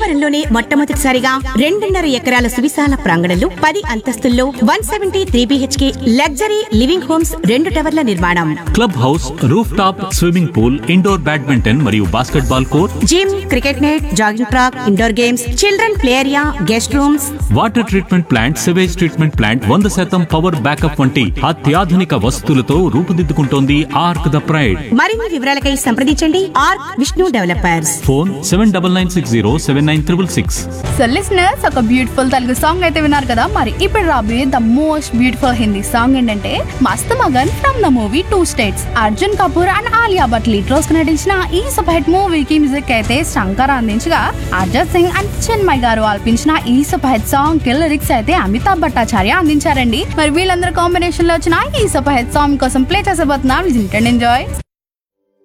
భీమవరంలోనే మొట్టమొదటిసారిగా రెండున్నర ఎకరాల సువిశాల ప్రాంగణంలో పది అంతస్తుల్లో one seventy three BHK luxury living homes రెండు టవర్ల నిర్మాణం club house roof top swimming pool indoor badminton మరియు basketball court gym cricket net jogging track indoor games children play area guest rooms water treatment plant sewage treatment plant వంద శాతం power backup వంటి అత్యాధునిక వసతులతో రూపుదిద్దుకుంటోంది arc the pride మరిన్ని వివరాలకై సంప్రదించండి R Vishnu developers phone seven double nine six zero seven nine triple six so listeners ఒక beautiful Telugu song అయితే విన్నారు కదా మరి ఇప్పుడు రాబోయే the most beautiful Hindi song ఏంటంటే Mast Magan from the movie two states Arjun Kapoor and Alia Bhatt lead roles నటించిన ఈ సూపర్ హిట్ మూవీకి మ్యూజిక్ అయితే శంకర్ అందించగా అర్జత్ సింగ్ అండ్ చిన్మయ్ గారు ఆల్పించిన ఈ సూపర్ హిట్ సాంగ్ కి లిరిక్స్ అయితే అమితాబ్ భట్టాచార్య అందించారండి మరి వీళ్ళందరూ కాంబినేషన్ లో వచ్చిన ఈ సూపర్ హిట్ సాంగ్ కోసం ప్లే చేసబోతున్నారు ఎంజాయ్